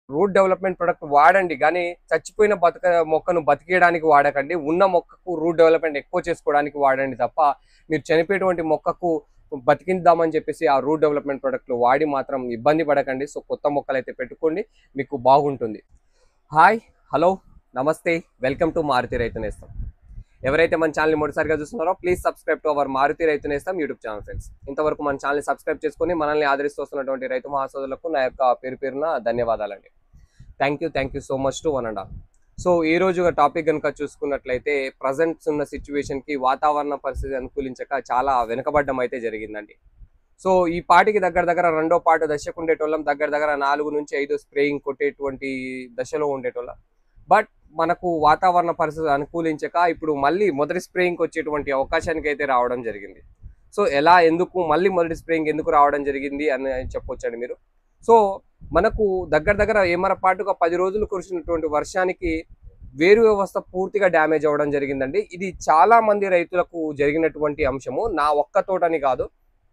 root development product వాడండి కానీ చచ్చిపోయిన బతక మొక్కను బతికేయడానికి వాడకండి ఉన్న మొక్కకు రూట్ డెవలప్మెంట్ ఎక్కువ చేసుకోవడానికి వాడండి తప్ప మీరు చనిపోయేటువంటి మొక్కకు బతికిద్దామని చెప్పేసి ఆ రూట్ డెవలప్మెంట్ ప్రొడక్ట్లు వాడి మాత్రం ఇబ్బంది పడకండి సో కొత్త మొక్కలు అయితే పెట్టుకోండి మీకు బాగుంటుంది hi hello namaste welcome to Maruthi Raithu Nestham ఎవరైతే మన ఛానల్ని మొదటిసారిగా చూస్తున్నారో please subscribe to our Maruthi Raithu Nestham YouTube channel friends ఇంతవరకు మన ఛానల్ని సబ్స్క్రైబ్ చేసుకొని మనల్ని ఆదరిస్తూ వస్తున్నటువంటి రైతు మహాసోదరులకు నా యొక్క పేరు పేరున ధన్యవాదాలండి thank you thank you so much two one and half so ఈ రోజు టాపిక్ కనుక చూసుకున్నట్లయితే ప్రజెంట్స్ ఉన్న సిచ్యువేషన్ కి వాతావరణ పరిస్థితి అనుకూలించక చాలా వెనుకబడ్డం అయితే జరిగిందండి సో ఈ పాటికి దగ్గర దగ్గర రెండో పాటు దశకు ఉండేటోళ్ళం దగ్గర దగ్గర నాలుగు నుంచి ఐదు స్ప్రేయింగ్ కొట్టేటువంటి దశలో ఉండేటోళ్ళం బట్ మనకు వాతావరణ పరిస్థితి అనుకూలించక ఇప్పుడు మళ్ళీ మొదటి స్ప్రేయింగ్కి వచ్చేటువంటి అవకాశానికి అయితే రావడం జరిగింది సో ఎలా ఎందుకు మళ్ళీ మొదటి స్ప్రేయింగ్ ఎందుకు రావడం జరిగింది అని చెప్పొచ్చండి మీరు సో మనకు దగ్గర దగ్గర ఏమరపాటుగా పది రోజులు కురిసినటువంటి వర్షానికి వేరు వ్యవస్థ పూర్తిగా డ్యామేజ్ అవ్వడం జరిగిందండి ఇది చాలా మంది రైతులకు జరిగినటువంటి అంశము నా ఒక్క తోటని కాదు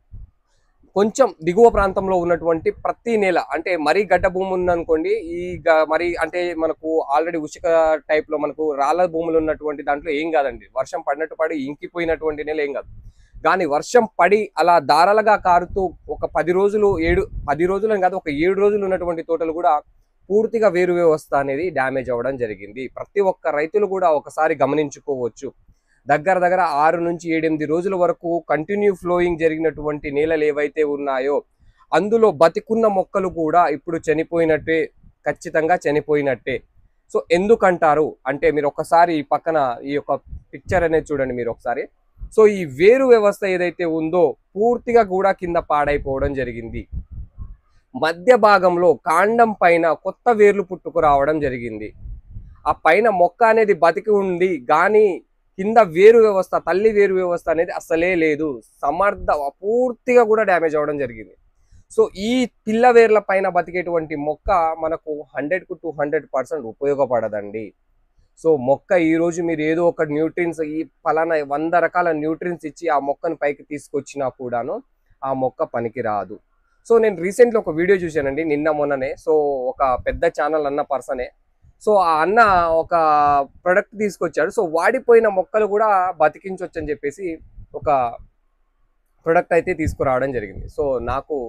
కొంచెం దిగువ ప్రాంతంలో ఉన్నటువంటి ప్రతి నెల అంటే మరీ గడ్డ భూమి ఉందనుకోండి ఈ గ- మరి అంటే మనకు ఆల్రెడీ ఉసుక టైప్ లో మనకు రాళ్ళ భూములు ఉన్నటువంటి దాంట్లో ఏం కాదండి వర్షం పడినట్టు పడి ఇంకిపోయినటువంటి నెల ఏం కాదు కానీ వర్షం పడి అలా దారాలుగా కారుతూ ఒక పది రోజులు ఏడు పది రోజులు అని కాదు ఒక ఏడు రోజులు ఉన్నటువంటి తోటలు కూడా పూర్తిగా వేరు వ్యవస్థ అనేది డ్యామేజ్ అవ్వడం జరిగింది ప్రతి ఒక్క రైతులు కూడా ఒకసారి గమనించుకోవచ్చు దగ్గర దగ్గర ఆరు నుంచి ఏడెనిమిది రోజుల వరకు కంటిన్యూ ఫ్లోయింగ్ జరిగినటువంటి నేలలు ఏవైతే ఉన్నాయో అందులో బతికున్న మొక్కలు కూడా ఇప్పుడు చనిపోయినట్టే ఖచ్చితంగా చనిపోయినట్టే సో ఎందుకంటారు అంటే మీరు ఒకసారి ఈ పక్కన ఈ యొక్క పిక్చర్ అనేది చూడండి మీరు ఒకసారి సో ఈ వేరు వ్యవస్థ ఏదైతే ఉందో పూర్తిగా కూడా కింద పాడైపోవడం జరిగింది మధ్య భాగంలో కాండం పైన కొత్త వేర్లు పుట్టుకు రావడం జరిగింది ఆ పైన మొక్క అనేది బతికి ఉంది కానీ కింద వేరు వ్యవస్థ తల్లి వేరు వ్యవస్థ అనేది అసలే లేదు సమర్థ పూర్తిగా కూడా డ్యామేజ్ అవ్వడం జరిగింది సో ఈ పిల్ల వేర్ల పైన బతికేటువంటి మొక్క మనకు హండ్రెడ్ కు టూ హండ్రెడ్ పర్సెంట్ ఉపయోగపడదండి సో మొక్క ఈ రోజు మీరు ఏదో ఒక న్యూట్రిన్స్ ఈ ఫలానా వంద రకాల న్యూట్రిన్స్ ఇచ్చి ఆ మొక్కను పైకి తీసుకొచ్చినా కూడాను ఆ మొక్క పనికి రాదు సో నేను రీసెంట్లీ ఒక వీడియో చూశానండి నిన్న మొన్ననే సో ఒక పెద్ద ఛానల్ అన్న పర్సనే సో ఆ అన్న ఒక ప్రొడక్ట్ తీసుకొచ్చాడు సో వాడిపోయిన మొక్కలు కూడా బతికించవచ్చు అని చెప్పేసి ఒక ప్రొడక్ట్ అయితే తీసుకురావడం జరిగింది సో నాకు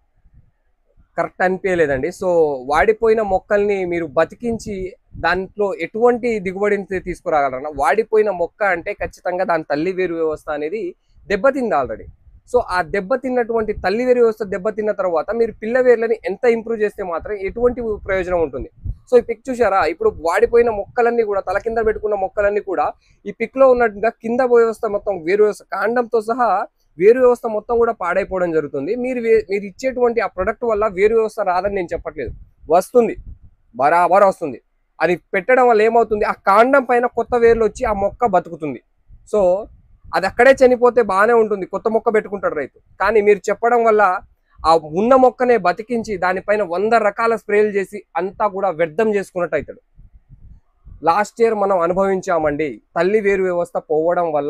కరెక్ట్ అనిపించలేదండి సో వాడిపోయిన మొక్కల్ని మీరు బతికించి దాంట్లో ఎటువంటి దిగుబడిని తీ- తీసుకురాగలరన్న వాడిపోయిన మొక్క అంటే ఖచ్చితంగా దాని తల్లి వేరు వ్యవస్థ అనేది దెబ్బతింది ఆల్రెడీ సో ఆ దెబ్బతిన్నటువంటి తల్లి వేరు వ్యవస్థ దెబ్బతిన్న తర్వాత మీరు పిల్ల వేర్లని ఎంత ఇంప్రూవ్ చేస్తే మాత్రం ఎటువంటి ప్రయోజనం ఉంటుంది సో ఈ పిక్ చూసారా ఇప్పుడు వాడిపోయిన మొక్కలన్నీ కూడా తల కింద పెట్టుకున్న మొక్కలన్నీ కూడా ఈ పిక్ లో ఉన్నట్టుగా కింద వ్యవస్థ మొత్తం వేరు వ్యవస్థ కాండంతో సహా వేరు వ్యవస్థ మొత్తం కూడా పాడైపోవడం జరుగుతుంది మీరు వే- మీరు ఇచ్చేటువంటి ఆ ప్రొడక్ట్ వల్ల వేరు వ్యవస్థ రాదని నేను చెప్పట్లేదు వస్తుంది బరాబర్ వస్తుంది అది పెట్టడం వల్ల ఏమవుతుంది ఆ కాండం పైన కొత్త వేర్లు వచ్చి ఆ మొక్క బతుకుతుంది సో అది అక్కడే చనిపోతే బాగానే ఉంటుంది కొత్త మొక్క పెట్టుకుంటాడు రైతు కానీ మీరు చెప్పడం వల్ల ఆ ఉన్న మొక్కనే బతికించి దానిపైన వంద రకాల స్ప్రేలు చేసి అంతా కూడా వ్యర్థం చేసుకున్నట్టు అవుతాడు లాస్ట్ ఇయర్ మనం అనుభవించామండి తల్లి వేరు వ్యవస్థ పోవడం వల్ల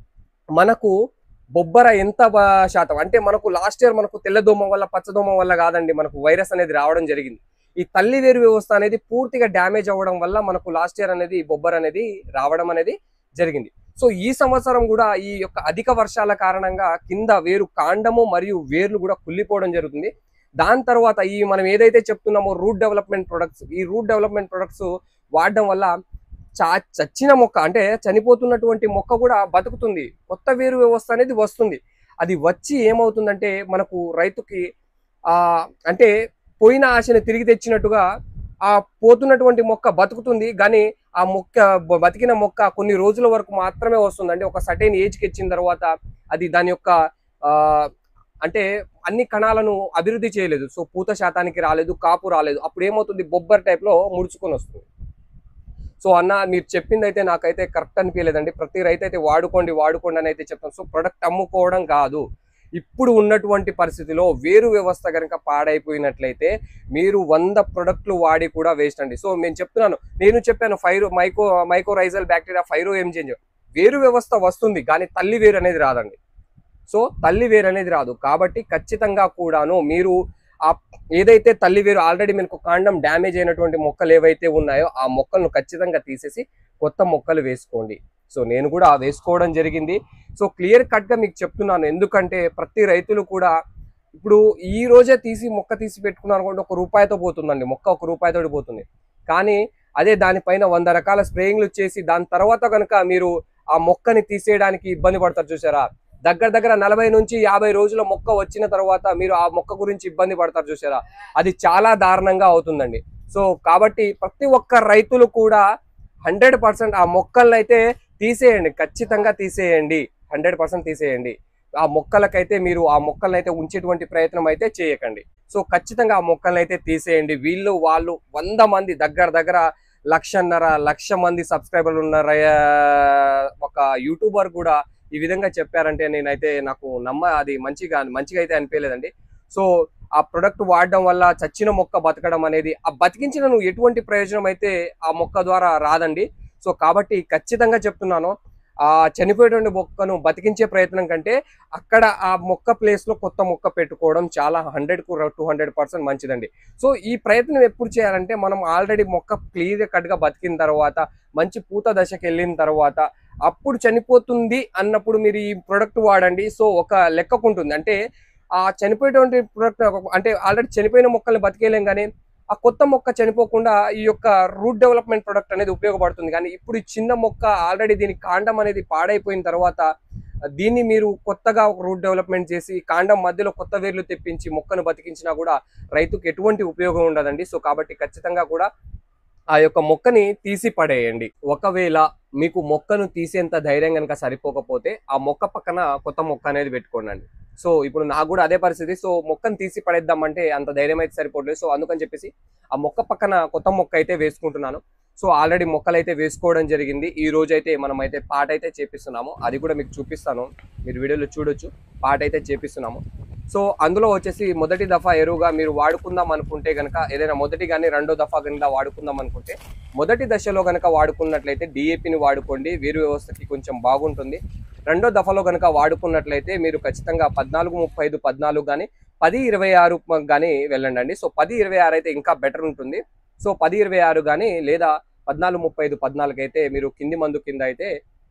మనకు బొబ్బర ఎంత బ- శాతం అంటే మనకు లాస్ట్ ఇయర్ మనకు తెల్లదోమ వల్ల పచ్చదోమ వల్ల కాదండి మనకు వైరస్ అనేది రావడం జరిగింది ఈ తల్లి వేరు వ్యవస్థ అనేది పూర్తిగా డ్యామేజ్ అవ్వడం వల్ల మనకు లాస్ట్ ఇయర్ అనేది బొబ్బర్ అనేది రావడం అనేది జరిగింది సో ఈ సంవత్సరం కూడా ఈ యొక్క అధిక వర్షాల కారణంగా కింద వేరు కాండము మరియు వేర్లు కూడా కుళ్ళిపోవడం జరుగుతుంది దాని తర్వాత ఈ మనం ఏదైతే చెప్తున్నామో రూట్ డెవలప్మెంట్ ప్రొడక్ట్స్ ఈ రూట్ డెవలప్మెంట్ ప్రొడక్ట్స్ వాడడం వల్ల చా చచ్చిన మొక్క అంటే చనిపోతున్నటువంటి మొక్క కూడా బతుకుతుంది కొత్త వేరు వ్యవస్థ అనేది వస్తుంది అది వచ్చి ఏమవుతుందంటే మనకు రైతుకి ఆ అంటే పోయిన ఆశని తిరిగి తెచ్చినట్టుగా ఆ పోతున్నటువంటి మొక్క బతుకుతుంది కానీ ఆ మొక్క బ- బతికిన మొక్క కొన్ని రోజుల వరకు మాత్రమే వస్తుంది అంటే ఒక సర్టైన్ ఏజ్కి వచ్చిన తర్వాత అది దాని యొక్క ఆ అంటే అన్ని కణాలను అభివృద్ధి చేయలేదు సో పూత శాతానికి రాలేదు కాపు రాలేదు అప్పుడు ఏమవుతుంది బొబ్బర్ టైప్ లో ముడుచుకొని వస్తుంది సో అన్న మీరు చెప్పింది అయితే నాకైతే కరెక్ట్ అనిపించలేదండి ప్రతి రైతు అయితే వాడుకోండి వాడుకోండి అని అయితే చెప్తాను సో ప్రొడక్ట్ అమ్ముకోవడం కాదు ఇప్పుడు ఉన్నటువంటి పరిస్థితిలో వేరు వ్యవస్థ కనుక పాడైపోయినట్లయితే మీరు వంద ప్రొడక్ట్లు వాడి కూడా వేస్ట్ అండి సో నేను చెప్తున్నాను నేను చెప్పాను ఫైరో మైకో మైకోరైజల్ బ్యాక్టీరియా ఫైరో ఏం చేంజ్ వేరు వ్యవస్థ వస్తుంది కానీ తల్లి వేరు అనేది రాదండి సో తల్లి వేరు అనేది రాదు కాబట్టి ఖచ్చితంగా కూడాను మీరు ఆ ఏదైతే తల్లి వేరు ఆల్రెడీ మనకు కాండం డ్యామేజ్ అయినటువంటి మొక్కలు ఏవైతే ఉన్నాయో ఆ మొక్కలను ఖచ్చితంగా తీసేసి కొత్త మొక్కలు వేసుకోండి సో నేను కూడా వేసుకోవడం జరిగింది సో క్లియర్ కట్ గా మీకు చెప్తున్నాను ఎందుకంటే ప్రతి రైతులు కూడా ఇప్పుడు ఈ రోజే తీసి మొక్క తీసి పెట్టుకున్నారు అనుకోండి ఒక రూపాయితో పోతుందండి మొక్క ఒక రూపాయితో పోతుంది కానీ అదే దానిపైన వంద రకాల స్ప్రేయింగ్లు చేసి దాని తర్వాత కనుక మీరు ఆ మొక్కని తీసేయడానికి ఇబ్బంది పడతారు చూసారా దగ్గర దగ్గర నలభై నుంచి యాభై రోజుల మొక్క వచ్చిన తర్వాత మీరు ఆ మొక్క గురించి ఇబ్బంది పడతారు చూసారా అది చాలా దారుణంగా అవుతుందండి సో కాబట్టి ప్రతి ఒక్క రైతులు కూడా హండ్రెడ్ పర్సెంట్ ఆ మొక్కలను అయితే తీసేయండి ఖచ్చితంగా తీసేయండి హండ్రెడ్ పర్సెంట్ తీసేయండి ఆ మొక్కలకైతే మీరు ఆ మొక్కలను అయితే ఉంచేటువంటి ప్రయత్నం అయితే చేయకండి సో ఖచ్చితంగా ఆ మొక్కలను అయితే తీసేయండి వీళ్ళు వాళ్ళు వంద మంది దగ్గర దగ్గర లక్షన్నర లక్ష మంది సబ్స్క్రైబర్లు ఉన్న రై- ఒక యూట్యూబర్ కూడా ఈ విధంగా చెప్పారంటే నేనైతే నాకు నమ్మ అది మంచిగా మంచిగా అయితే అనిపించలేదండి సో ఆ ప్రొడక్ట్ వాడడం వల్ల చచ్చిన మొక్క బతకడం అనేది ఆ బతికించిన నువ్వు ఎటువంటి ప్రయోజనం అయితే ఆ మొక్క ద్వారా రాదండి సో కాబట్టి ఖచ్చితంగా చెప్తున్నాను ఆ చనిపోయేటువంటి మొక్కను బతికించే ప్రయత్నం కంటే అక్కడ ఆ మొక్క ప్లేస్ లో కొత్త మొక్క పెట్టుకోవడం చాలా హండ్రెడ్ కు టూ హండ్రెడ్ పర్సెంట్ మంచిదండి సో ఈ ప్రయత్నం ఎప్పుడు చేయాలంటే మనం ఆల్రెడీ మొక్క క్లియర్ కట్ గా బతికిన తర్వాత మంచి పూత దశకి వెళ్ళిన తర్వాత అప్పుడు చనిపోతుంది అన్నప్పుడు మీరు ఈ ప్రొడక్ట్ వాడండి సో ఒక లెక్కకుంటుంది అంటే ఆ చనిపోయేటువంటి ప్రొడక్ట్ అంటే ఆల్రెడీ చనిపోయిన మొక్కల్ని బతికేయలేం కానీ ఆ కొత్త మొక్క చనిపోకుండా ఈ యొక్క రూట్ డెవలప్మెంట్ ప్రొడక్ట్ అనేది ఉపయోగపడుతుంది కానీ ఇప్పుడు ఈ చిన్న మొక్క ఆల్రెడీ దీని కాండం అనేది పాడైపోయిన తర్వాత దీన్ని మీరు కొత్తగా ఒక రూట్ డెవలప్మెంట్ చేసి కాండం మధ్యలో కొత్త వేర్లు తెప్పించి మొక్కను బతికించినా కూడా రైతుకు ఎటువంటి ఉపయోగం ఉండదండి సో కాబట్టి ఖచ్చితంగా కూడా ఆ యొక్క మొక్కని తీసి పడేయండి ఒకవేళ మీకు మొక్కను తీసేంత ధైర్యం కనుక సరిపోకపోతే ఆ మొక్క పక్కన కొత్త మొక్క అనేది పెట్టుకోండి సో ఇప్పుడు నాకు కూడా అదే పరిస్థితి సో మొక్కను తీసి పడేద్దామంటే అంత ధైర్యం అయితే సరిపోవట్లేదు సో అందుకని చెప్పేసి ఆ మొక్క పక్కన కొత్త మొక్క అయితే వేసుకుంటున్నాను సో ఆల్రెడీ మొక్కలు అయితే వేసుకోవడం జరిగింది ఈ రోజు అయితే మనం అయితే పాట అయితే చేపిస్తున్నాము అది కూడా మీకు చూపిస్తాను మీరు వీడియోలో చూడొచ్చు పాట అయితే చేపిస్తున్నాము సో అందులో వచ్చేసి మొదటి దఫా ఎరువుగా మీరు వాడుకుందాం అనుకుంటే కనుక ఏదైనా మొదటి కానీ రెండో దఫా కనుక వాడుకుందాం అనుకుంటే మొదటి దశలో కనుక వాడుకున్నట్లయితే డిఏపిని వాడుకోండి వేరు వ్యవస్థకి కొంచెం బాగుంటుంది రెండో దఫలో కనుక వాడుకున్నట్లయితే మీరు ఖచ్చితంగా పద్నాలుగు ముప్పై ఐదు పద్నాలుగు కానీ పది ఇరవై ఆరు కానీ వెళ్ళండి అండి సో పది ఇరవై ఆరు అయితే ఇంకా బెటర్ ఉంటుంది సో పది ఇరవై ఆరు కానీ లేదా పద్నాలుగు ముప్పై ఐదు పద్నాలుగు అయితే మీరు కింది మందు కింద అయితే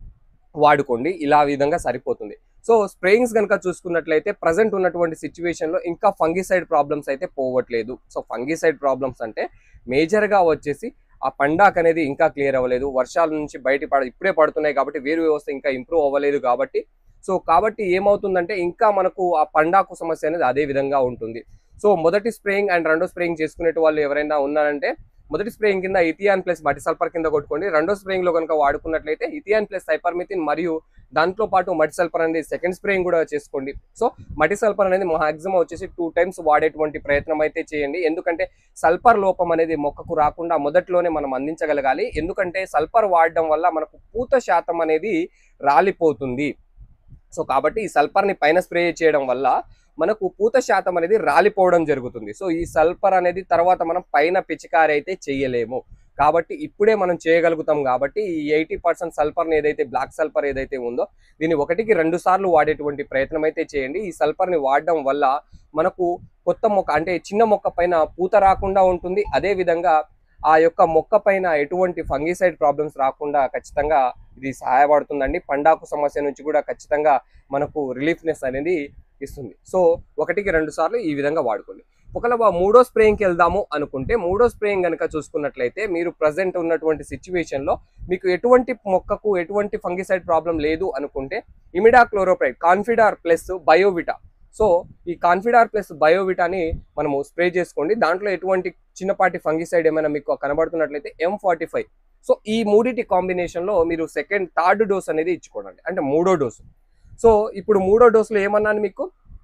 వాడుకోండి ఇలా విధంగా సరిపోతుంది సో స్ప్రేయింగ్స్ కనుక చూసుకున్నట్లయితే ప్రజెంట్ ఉన్నటువంటి సిచ్యువేషన్ లో ఇంకా ఫంగిసైడ్ ప్రాబ్లమ్స్ అయితే పోవట్లేదు సో ఫంగిసైడ్ ప్రాబ్లమ్స్ అంటే మేజర్ గా వచ్చేసి ఆ పండాక్ అనేది ఇంకా క్లియర్ అవ్వలేదు వర్షాల నుంచి బయట పడ ఇప్పుడే పడుతున్నాయి కాబట్టి వేరు వ్యవస్థ ఇంకా ఇంప్రూవ్ అవ్వలేదు కాబట్టి సో కాబట్టి ఏమవుతుందంటే ఇంకా మనకు ఆ పండాకు సమస్య అనేది అదే విధంగా ఉంటుంది సో మొదటి స్ప్రేయింగ్ అండ్ రెండో స్ప్రేయింగ్ చేసుకునే వాళ్ళు ఎవరైనా ఉన్నారంటే మొదటి స్ప్రేయింగ్ కింద ఇథియాన్ ప్లస్ మటి సల్ఫర్ కింద కొట్టుకోండి రెండో స్ప్రేయింగ్ లో కనుక వాడుకున్నట్లయితే ఇథియాన్ ప్లస్ సైపర్మిథిన్ మరియు దాంట్లో పాటు మటి సల్ఫర్ అనేది సెకండ్ స్ప్రేయింగ్ కూడా చేసుకోండి సో మటి సల్ఫర్ అనేది మాక్సిమం వచ్చేసి టూ టైమ్స్ వాడేటువంటి ప్రయత్నం అయితే చేయండి ఎందుకంటే సల్ఫర్ లోపం అనేది మొక్కకు రాకుండా మొదట్లోనే మనం అందించగలగాలి ఎందుకంటే సల్ఫర్ వాడడం వల్ల మనకు పూత శాతం అనేది రాలిపోతుంది సో కాబట్టి ఈ సల్ఫర్ని పైన స్ప్రే చేయడం వల్ల మనకు పూత శాతం అనేది రాలిపోవడం జరుగుతుంది సో ఈ సల్ఫర్ అనేది తర్వాత మనం పైన పిచికారి అయితే చేయలేము కాబట్టి ఇప్పుడే మనం చేయగలుగుతాం కాబట్టి ఈ ఎయిటీ పర్సెంట్ సల్ఫర్ని ఏదైతే బ్లాక్ సల్ఫర్ ఏదైతే ఉందో దీన్ని ఒకటికి రెండు సార్లు వాడేటువంటి ప్రయత్నం అయితే చేయండి ఈ సల్ఫర్ని వాడడం వల్ల మనకు కొత్త మొక్క అంటే చిన్న మొక్క పైన పూత రాకుండా ఉంటుంది అదే విధంగా ఆ యొక్క మొక్క పైన ఎటువంటి ఫంగిసైడ్ ప్రాబ్లమ్స్ రాకుండా ఖచ్చితంగా ఇది సహాయపడుతుందండి పండాకు సమస్య నుంచి కూడా ఖచ్చితంగా మనకు రిలీఫ్నెస్ అనేది ఇస్తుంది సో ఒకటికి రెండు సార్లు ఈ విధంగా వాడుకోండి ఒకవేళ వా- మూడో స్ప్రేయింగ్కి వెళ్దాము అనుకుంటే మూడో స్ప్రేయింగ్ కనుక చూసుకున్నట్లయితే మీరు ప్రజెంట్ ఉన్నటువంటి సిచ్యువేషన్ లో మీకు ఎటువంటి మొక్కకు ఎటువంటి ఫంగిసైడ్ ప్రాబ్లం లేదు అనుకుంటే imidacloprid Confidor plus Biovita so ఈ కాన్ఫిడార్ ప్లస్ బయోవిటాని మనము స్ప్రే చేసుకోండి దాంట్లో ఎటువంటి చిన్నపాటి ఫంగిసైడ్ ఏమైనా మీకు కనబడుతున్నట్లయితే ఎం ఫార్టీ ఫైవ్ సో ఈ మూడిటి కాంబినేషన్ లో మీరు సెకండ్ థర్డ్ డోస్ అనేది ఇచ్చుకోండి అంటే మూడో డోసు సో ఇప్పుడు మూడో డోసులో ఏమన్నాను మీకు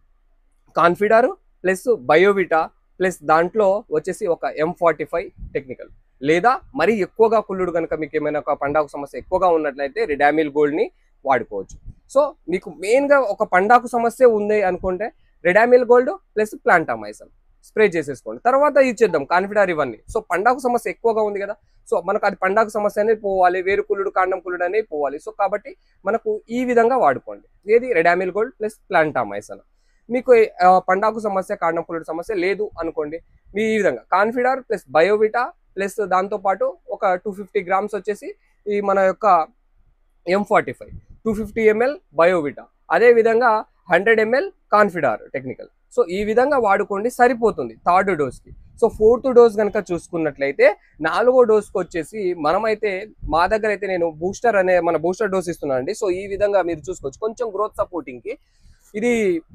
కాన్ఫిడార్ ప్లస్ బయోవిటా ప్లస్ దాంట్లో వచ్చేసి ఒక ఎం ఫార్టీ ఫైవ్ టెక్నికల్ లేదా మరీ ఎక్కువగా కుళ్ళుడు కనుక మీకు ఏమైనా ఒక పండాకు సమస్య ఎక్కువగా ఉన్నట్లయితే రిడామిల్ గోల్డ్ని వాడుకోవచ్చు సో మీకు మెయిన్గా ఒక పండాకు సమస్య ఉంది అనుకుంటే Ridomil gold plus Plantomycin spray చేసేసుకోండి తర్వాత ఇచ్చేద్దాం కాన్ఫిడార్ ఇవన్నీ సో పండాకు సమస్య ఎక్కువగా ఉంది కదా సో మనకు అది పండాకు సమస్య అనేది పోవాలి వేరు కుళ్ళుడు కాండం కుళ్ళుడు అనేది పోవాలి సో కాబట్టి మనకు ఈ విధంగా వాడుకోండి ఏది రెడామిల్ గోల్డ్ ప్లస్ ప్లాంటామైసన్ మీకు ఆ, పండాకు సమస్య కాండం పులుడు సమస్య లేదు అనుకోండి మీ ఈ విధంగా కాన్ఫిడార్ ప్లస్ బయోవిటా ప్లస్ దాంతోపాటు ఒక టూ ఫిఫ్టీ గ్రామ్స్ వచ్చేసి ఈ మన యొక్క M forty five two fifty ml Biovita అదే విధంగా hundred ml Confidor technical so ఈ విధంగా వాడుకోండి సరిపోతుంది థర్డ్ డోస్కి సో ఫోర్త్ డోస్ కనుక చూసుకున్నట్లయితే నాలుగో డోస్కి వచ్చేసి మనమైతే మా దగ్గర అయితే నేను బూస్టర్ అనే మన బూస్టర్ డోస్ ఇస్తున్నాను అండి సో ఈ విధంగా మీరు చూసుకోవచ్చు కొంచెం గ్రోత్ సపోర్టింగ్కి ఇది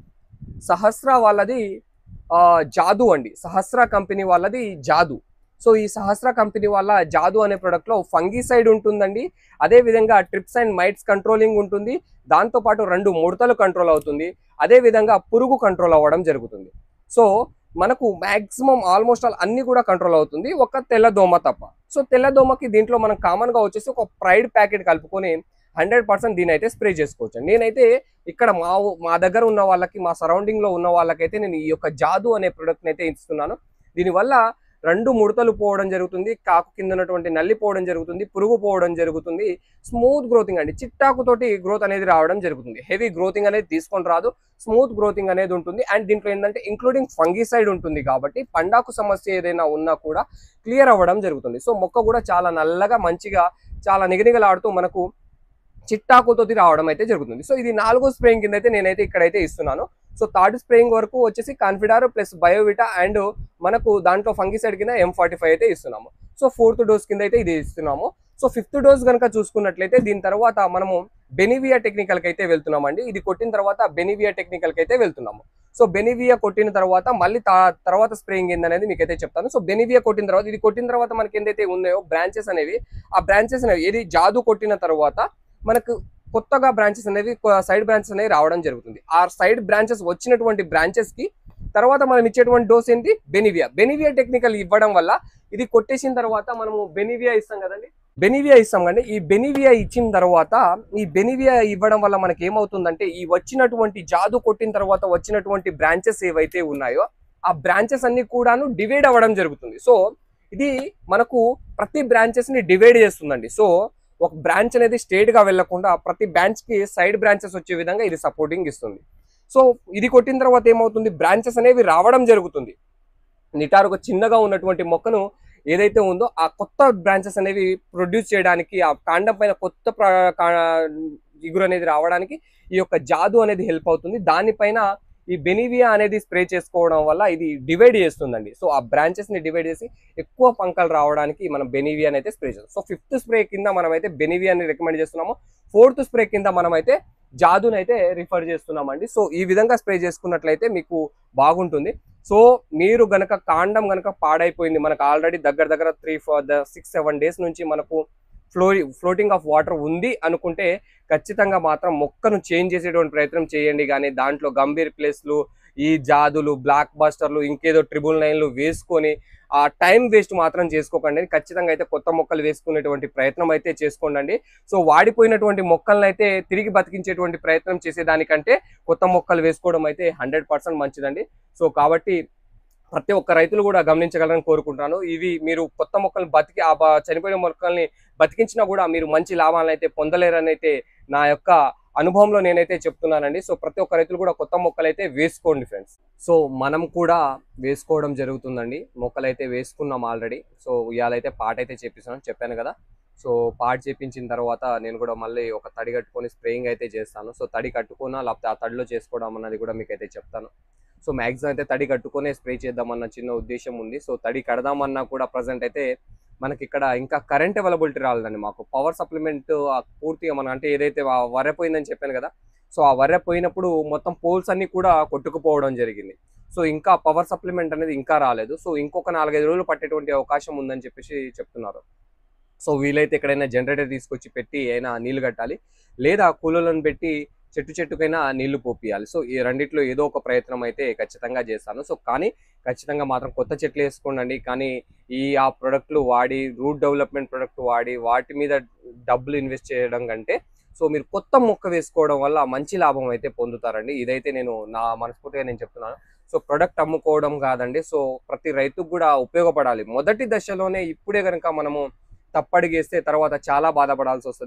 సహస్ర వాళ్ళది ఆ, జాదు అండి సహస్ర కంపెనీ వాళ్ళది జాదు సో ఈ సహస్ర కంపెనీ వాళ్ళ జాదు అనే product లో ఫంగిసైడ్ ఉంటుందండి అదే విధంగా ట్రిప్స్ అండ్ మైట్స్ కంట్రోలింగ్ ఉంటుంది దాంతో పాటు రెండు ముడతలు కంట్రోల్ అవుతుంది అదే విధంగా పురుగు కంట్రోల్ అవ్వడం జరుగుతుంది సో మనకు మాక్సిమం ఆల్మోస్ట్ ఆల్ అన్ని కూడా కంట్రోల్ అవుతుంది ఒక తెల్ల దోమ తప్ప సో తెల్ల దోమకి దీంట్లో మనం కామన్ గా వచ్చేసి ఒక ప్రైడ్ ప్యాకెట్ కలుపుకొని హండ్రెడ్ పర్సెంట్ దీని అయితే స్ప్రే చేసుకోవచ్చు నేనైతే ఇక్కడ మా ఊ- మా దగ్గర ఉన్న వాళ్ళకి మా సరౌండింగ్ లో ఉన్న వాళ్ళకైతే నేను ఈ యొక్క జాదు అనే ప్రొడక్ట్ అయితే ఇస్తున్నాను దీనివల్ల రెండు ముడతలు పోవడం జరుగుతుంది కాకు కింద ఉన్నటువంటి నల్లి పోవడం జరుగుతుంది పురుగు పోవడం జరుగుతుంది స్మూత్ గ్రోతింగ్ అండి చిట్టాకుతోటి గ్రోత్ అనేది రావడం జరుగుతుంది హెవీ గ్రోతింగ్ అనేది తీసుకొని రాదు స్మూత్ గ్రోతింగ్ అనేది ఉంటుంది అండ్ దీంట్లో ఏంటంటే ఇంక్లూడింగ్ ఫంగిసైడ్ ఉంటుంది కాబట్టి పండాకు సమస్య ఏదైనా ఉన్నా కూడా క్లియర్ అవ్వడం జరుగుతుంది సో మొక్క కూడా చాలా నల్లగా మంచిగా చాలా నిగనిగలాడుతూ మనకు చిట్టాకుతోటి రావడం అయితే జరుగుతుంది సో ఇది నాలుగో స్ప్రేయింగ్ కింద అయితే నేనైతే ఇక్కడైతే ఇస్తున్నాను సో థర్డ్ స్ప్రేయింగ్ వరకు వచ్చేసి కాన్ఫిడార్ ప్లస్ బయోవిటా అండ్ మనకు దాంట్లో ఫంగిసైడ్ కింద ఎం ఫార్టీ ఫైవ్ అయితే ఇస్తున్నాము సో ఫోర్త్ డోస్ కింద అయితే ఇది ఇస్తున్నాము సో ఫిఫ్త్ డోస్ కనుక చూసుకున్నట్లయితే దీని తర్వాత మనము బెనివియా టెక్నికల్ కి అయితే వెళ్తున్నామండి ఇది కొట్టిన తర్వాత బెనివియా టెక్నికల్ కి అయితే వెళ్తున్నాము సో బెనివియా కొట్టిన తర్వాత మళ్ళీ తా- తర్వాత స్ప్రేయింగ్ ఏందనేది మీకైతే చెప్తాను సో బెనివియా కొట్టిన తర్వాత ఇది కొట్టిన తర్వాత మనకి ఏదైతే ఉన్నాయో బ్రాంచెస్ అనేవి ఆ బ్రాంచెస్ అనేవి ఏది జాదు కొట్టిన తర్వాత మనకు కొత్తగా బ్రాంచెస్ అనేవి సైడ్ బ్రాంచెస్ అనేవి రావడం జరుగుతుంది ఆ సైడ్ బ్రాంచెస్ వచ్చినటువంటి బ్రాంచెస్ కి తర్వాత మనం ఇచ్చేటువంటి డోస్ ఏంటి బెనివియా బెనివియా టెక్నికల్ ఇవ్వడం వల్ల ఇది కొట్టేసిన తర్వాత మనము బెనివియా ఇస్తాం కదండి బెనివియా ఇస్తాం కండి ఈ బెనివియా ఇచ్చిన తర్వాత ఈ బెనివియా ఇవ్వడం వల్ల మనకి ఏమవుతుందంటే ఈ వచ్చినటువంటి జాదు కొట్టిన తర్వాత వచ్చినటువంటి బ్రాంచెస్ ఏవైతే ఉన్నాయో ఆ బ్రాంచెస్ అన్ని కూడాను డివైడ్ అవ్వడం జరుగుతుంది సో ఇది మనకు ప్రతి బ్రాంచెస్ ని డివైడ్ చేస్తుందండి సో ఒక బ్రాంచ్ అనేది స్ట్రేట్ గా వెళ్లకుండా ప్రతి బ్రాంచ్ కి సైడ్ బ్రాంచెస్ వచ్చే విధంగా ఇది సపోర్టింగ్ ఇస్తుంది సో ఇది కొట్టిన తర్వాత ఏమవుతుంది బ్రాంచెస్ అనేవి రావడం జరుగుతుంది నిటారుగా చిన్నగా ఉన్నటువంటి మొక్కను ఏదైతే ఉందో ఆ కొత్త బ్రాంచెస్ అనేవి ప్రొడ్యూస్ చేయడానికి ఆ కాండం పైన కొత్త ప్ర- కా- ఇగురు అనేది రావడానికి ఈ యొక్క జాదు అనేది హెల్ప్ అవుతుంది దానిపైన ఈ బెనివియా అనేది స్ప్రే చేసుకోవడం వల్ల ఇది డివైడ్ చేస్తుందండి సో ఆ బ్రాంచెస్ ని డివైడ్ చేసి ఎక్కువ పంకలు రావడానికి మనం బెనివియా అయితే స్ప్రే చేస్తాం సో ఫిఫ్త్ స్ప్రే కింద మనం అయితే బెనివియాని రికమెండ్ చేస్తున్నాము ఫోర్త్ స్ప్రే కింద మనం అయితే జాదుని అయితే రిఫర్ చేస్తున్నామండి సో ఈ విధంగా స్ప్రే చేసుకున్నట్లయితే మీకు బాగుంటుంది సో మీరు గనక కాండం గనక పాడైపోయింది మనకు ఆల్రెడీ దగ్గర దగ్గర three four six seven days నుంచి మనకు ఫ్లో ఫ్లోటింగ్ ఆఫ్ వాటర్ ఉంది అనుకుంటే ఖచ్చితంగా మాత్రం మొక్కను చేంజ్ చేసేటువంటి ప్రయత్నం చేయండి కానీ దాంట్లో గంభీర్ ప్లేస్లు ఈ జాదులు బ్లాక్ బస్టర్లు ఇంకేదో ట్రిబుల్ నైన్లు వేసుకొని ఆ టైం వేస్ట్ మాత్రం చేసుకోకండి ఖచ్చితంగా అయితే కొత్త మొక్కలు వేసుకునేటువంటి ప్రయత్నం అయితే చేసుకోండి సో వాడిపోయినటువంటి మొక్కలను అయితే తిరిగి బతికించేటువంటి ప్రయత్నం చేసేదానికంటే కొత్త మొక్కలు వేసుకోవడం అయితే హండ్రెడ్ పర్సెంట్ మంచిదండి సో కాబట్టి ప్రతి ఒక్క రైతులు కూడా గమనించగలరని కోరుకుంటున్నాను ఇవి మీరు కొత్త మొక్కలు బతికి ఆ బ- చనిపోయిన మొక్కల్ని బతికించినా కూడా మీరు మంచి లాభాలను అయితే పొందలేరని అయితే నా యొక్క అనుభవంలో నేనైతే చెప్తున్నానండి సో ప్రతి ఒక్క రైతులు కూడా కొత్త మొక్కలు అయితే వేసుకోండి ఫ్రెండ్స్ సో మనం కూడా వేసుకోవడం జరుగుతుందండి మొక్కలు అయితే వేసుకున్నాం ఆల్రెడీ సో ఇవాళైతే పాట అయితే చేపిస్తున్నాను చెప్పాను కదా సో పాట్ చేపించిన తర్వాత నేను కూడా మళ్ళీ ఒక తడి కట్టుకొని స్ప్రేయింగ్ అయితే చేస్తాను సో తడి కట్టుకున్నా లేకపోతే ఆ తడిలో చేసుకోవడం అన్నది కూడా మీకు అయితే చెప్తాను సో మ్యాక్సిమం అయితే తడి కట్టుకునే స్ప్రే చేద్దామన్న చిన్న ఉద్దేశం ఉంది సో తడి కడదామన్నా కూడా ప్రజెంట్ అయితే మనకి ఇక్కడ ఇంకా కరెంట్ అవైలబిలిటీ రాలేదండి మాకు పవర్ సప్లిమెంట్ పూర్తిగా మనం అంటే ఏదైతే ఆ వర్రె పోయిందని చెప్పాను కదా సో ఆ వర్రె పోయినప్పుడు మొత్తం పోల్స్ అన్ని కూడా కొట్టుకుపోవడం జరిగింది సో ఇంకా పవర్ సప్లిమెంట్ అనేది ఇంకా రాలేదు సో ఇంకొక నాలుగైదు రోజులు పట్టేటువంటి అవకాశం ఉందని చెప్పేసి చెప్తున్నారు సో వీలైతే ఎక్కడైనా జనరేటర్ తీసుకొచ్చి పెట్టి అయినా నీళ్లు కట్టాలి లేదా కూలీలను పెట్టి చెట్టు చెట్టుకైనా నీళ్లు పోపియాలి సో ఈ రెండిట్లో ఏదో ఒక ప్రయత్నం అయితే ఖచ్చితంగా చేస్తాను సో కానీ ఖచ్చితంగా మాత్రం కొత్త చెట్లు వేసుకోండి కానీ ఈ ఆ ప్రొడక్ట్లు వాడి రూట్ డెవలప్మెంట్ ప్రొడక్ట్ వాడి వాటి మీద డబ్బులు ఇన్వెస్ట్ చేయడం కంటే సో మీరు కొత్త మొక్క వేసుకోవడం వల్ల మంచి లాభం అయితే పొందుతారండి ఇదైతే నేను నా మనస్ఫూర్తిగా నేను చెప్తున్నాను సో ప్రొడక్ట్ అమ్ముకోవడం కాదండి సో ప్రతి రైతుకు కూడా ఉపయోగపడాలి మొదటి దశలోనే ఇప్పుడే కనుక మనము తప్పడిగేస్తే తర్వాత చాలా బాధపడాల్సి వస్తుంది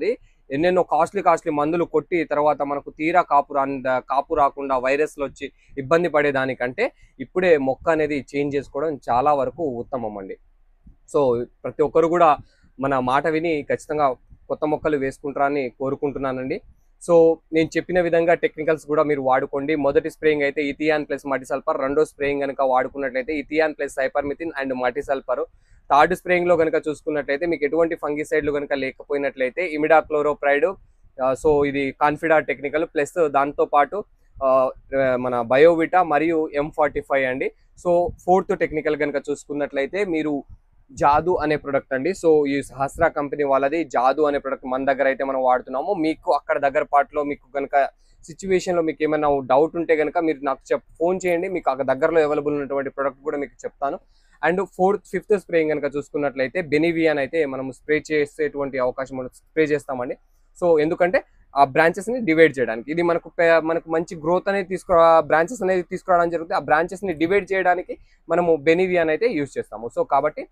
ఎన్నెన్నో కాస్ట్లీ కాస్ట్లీ మందులు కొట్టి తర్వాత మనకు తీరా కాపు రా కాపు రాకుండా వైరస్లు వచ్చి ఇబ్బంది పడేదానికంటే ఇప్పుడే మొక్క అనేది చేంజ్ చేసుకోవడం చాలా వరకు ఉత్తమం అండి సో ప్రతి ఒక్కరు కూడా మన మాట విని ఖచ్చితంగా కొత్త మొక్కలు వేసుకుంటారని కోరుకుంటున్నానండి సో నేను చెప్పిన విధంగా టెక్నికల్స్ కూడా మీరు వాడుకోండి మొదటి స్ప్రేయింగ్ అయితే ఇథియాన్ ప్లస్ మట్టి సల్ఫర్ రెండో స్ప్రేయింగ్ కనుక వాడుకున్నట్లయితే ఇథియాన్ ప్లస్ సైపర్మిథిన్ అండ్ మట్టి సల్ఫర్ థర్డ్ స్ప్రేయింగ్ లో కనుక చూసుకున్నట్లయితే మీకు ఎటువంటి ఫంగిసైడ్లు కనుక లేకపోయినట్లయితే ఇమిడా క్లోరోప్రైడ్ సో ఇది కాన్ఫిడా టెక్నికల్ ప్లస్ దాంతో పాటు ఆ, మన బయోవిటా మరియు ఎం ఫార్టీ ఫైవ్ అండి సో ఫోర్త్ టెక్నికల్ కనుక చూసుకున్నట్లయితే మీరు జాదు అనే ప్రొడక్ట్ అండి సో ఈ సహస్ర కంపెనీ వాళ్ళది జాదు అనే ప్రొడక్ట్ మన దగ్గర అయితే మనం వాడుతున్నాము మీకు అక్కడ దగ్గర పాటలో మీకు కనుక సిచ్యువేషన్లో మీకు ఏమైనా డౌట్ ఉంటే కనుక మీరు నాకు చెప్ ఫోన్ చేయండి మీకు అక్కడ దగ్గరలో అవైలబుల్ ఉన్నటువంటి ప్రొడక్ట్ కూడా మీకు చెప్తాను అండ్ ఫోర్త్ ఫిఫ్త్ స్ప్రేయింగ్ కనుక చూసుకున్నట్లయితే బెనివియన్ అయితే మనం స్ప్రే చేసేటువంటి అవకాశం మనం స్ప్రే చేస్తామండి సో ఎందుకంటే ఆ బ్రాంచెస్ ని డివైడ్ చేయడానికి ఇది మనకు పే- మనకు మంచి గ్రోత్ అనేది తీసుకురా బ్రాంచెస్ అనేది తీసుకురావడం జరుగుతుంది ఆ బ్రాంచెస్ ని డివైడ్ చేయడానికి మనము బెనివియన్ అయితే యూజ్ చేస్తాము సో కాబట్టి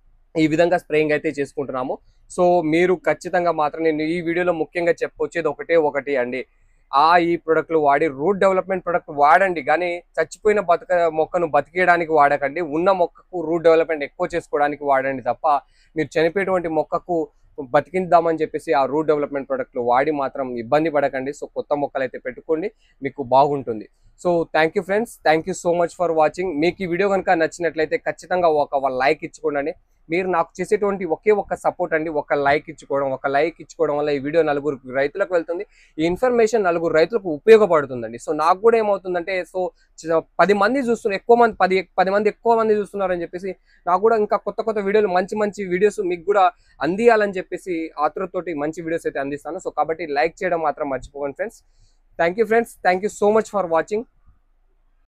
ఈ విధంగా స్ప్రేయింగ్ అయితే చేసుకుంటున్నాము సో మీరు ఖచ్చితంగా మాత్రం నేను ఈ వీడియోలో ముఖ్యంగా చెప్పొచ్చేది ఒకటే ఒకటి అండి ఆ ఈ ప్రొడక్ట్లు వాడి రూట్ డెవలప్మెంట్ ప్రొడక్ట్ వాడండి కానీ చచ్చిపోయిన బతక మొక్కను బతికేయడానికి వాడకండి ఉన్న మొక్కకు రూట్ డెవలప్మెంట్ ఎక్కువ చేసుకోవడానికి వాడండి తప్ప మీరు చనిపోయేటువంటి మొక్కకు బతికిద్దామని చెప్పేసి ఆ రూట్ డెవలప్మెంట్ ప్రొడక్ట్లు వాడి మాత్రం ఇబ్బంది పడకండి సో కొత్త మొక్కలు అయితే పెట్టుకోండి మీకు బాగుంటుంది so thank you friends thank you so much for watching మీకు ఈ వీడియో కనుక నచ్చినట్లయితే ఖచ్చితంగా ఒక లైక్ ఇచ్చుకోండి మీరు నాకు చేసేటువంటి ఒకే ఒక్క సపోర్ట్ అండి ఒక లైక్ ఇచ్చుకోవడం ఒక లైక్ ఇచ్చుకోవడం వల్ల ఈ వీడియో నలుగురు రైతులకు వెళ్తుంది ఈ ఇన్ఫర్మేషన్ నలుగురు రైతులకు ఉపయోగపడుతుందండి సో నాకు కూడా ఏమవుతుందంటే సో చ- పది మంది చూస్తున్నారు ఎక్కువ మంది పది పది మంది ఎక్కువ మంది చూస్తున్నారని చెప్పేసి నాకు కూడా ఇంకా కొత్త కొత్త వీడియోలు మంచి మంచి వీడియోస్ మీకు కూడా అందియాలని చెప్పేసి ఆతురతోటి మంచి వీడియోస్ అయితే అందిస్తాను సో కాబట్టి లైక్ చేయడం మాత్రం మర్చిపోకండి friends thank you friends thank you so much for watching